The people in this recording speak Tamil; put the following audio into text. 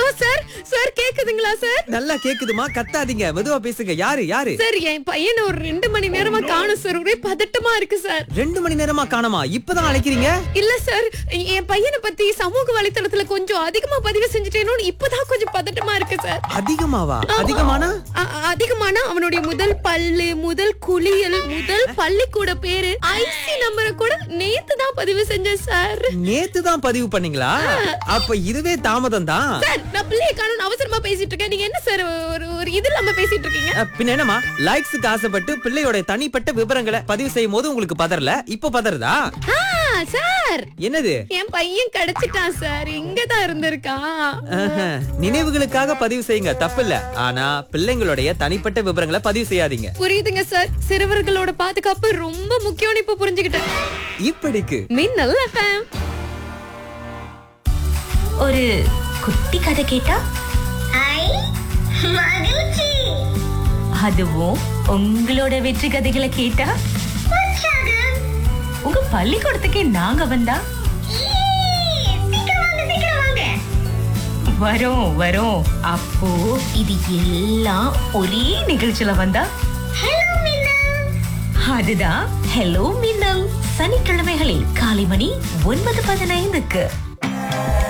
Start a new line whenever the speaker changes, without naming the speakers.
சார் சார் கேக்குதுங்களா சார்
நல்லா கேக்குதுமா கத்தாதீங்க மெதுவா பேசுங்க யாரு யாரு
சார் என் பையனை ஒரு ரெண்டு மணி நேரமா காணும் சார் ஒரே பதட்டமா இருக்கு சார்
ரெண்டு மணி நேரமா காணோமா இப்பதான் அழைக்கிறீங்க
இல்ல சார் என் பையனை பத்தி சமூக வலைத்தளத்துல கொஞ்சம் அதிகமா பதிவு செஞ்சுட்டேனோன்னு இப்பதான் கொஞ்சம் பதட்டமா இருக்கு சார்
அதிகமாவா அதிகமானா
அ- அதிகமான அவனுடைய முதல் பல்லு முதல் குளியல் முதல் பள்ளிக்கூட பேரு ஐசி நம்பரை கூட நேத்து தான் பதிவு செஞ்சேன் சார்
நேத்து தான் பதிவு பண்ணீங்களா அப்ப இதுவே தாமதம் தான்
சார் நான் பிள்ளைய காணும் அவசரமா பேசிட்டு இருக்கேன் நீங்க என்ன சார் ஒரு ஒரு இது இல்லாம பேசிட்டு இருக்கீங்க
அஹ், பின்ன என்னமா லைக்ஸுக்கு ஆசைப்பட்டு பிள்ளையோட தனிப்பட்ட விவரங்களை பதிவு செய்யும் போது உங்களுக்கு பதறல இப்ப பதறதா
ஆ, சார்
என்னது
என் பையன் கிடைச்சிட்டான் சார் இங்கதான் இருந்திருக்கான்
ஆஹா, நினைவுகளுக்காக பதிவு செய்யுங்க தப்பில்ல ஆனா பிள்ளைங்களுடைய தனிப்பட்ட விவரங்களை பதிவு செய்யாதீங்க
புரியுதுங்க சார் சிறுவர்களோட பாதுகாப்பு ரொம்ப முக்கியம்னு இப்ப புரிஞ்சுக்கிட்டேன்
இப்படிக்கு
மின்னல் எஃப்எம்
ஒரு குட்டி கதை கேட்டா
ஐ மகிழ்ச்சி
அதுவும் உங்களோட வெற்றி கதைகளை கேட்டா
உற்சாகம்
உங்க பள்ளிக்கூடத்துக்கே நாங்க வந்தா
ஈ, சீக்கிரம் வாங்க சீக்கிரம் வாங்க
வரோம் வரோம் அப்போ இது எல்லாம் ஒரே நிகழ்ச்சியில வந்தா
ஹலோ மீனா
அதுதான் ஹலோ மின்னல் சனிக்கிழமைகளில் காலை மணி ஒன்பது பதினைந்துக்கு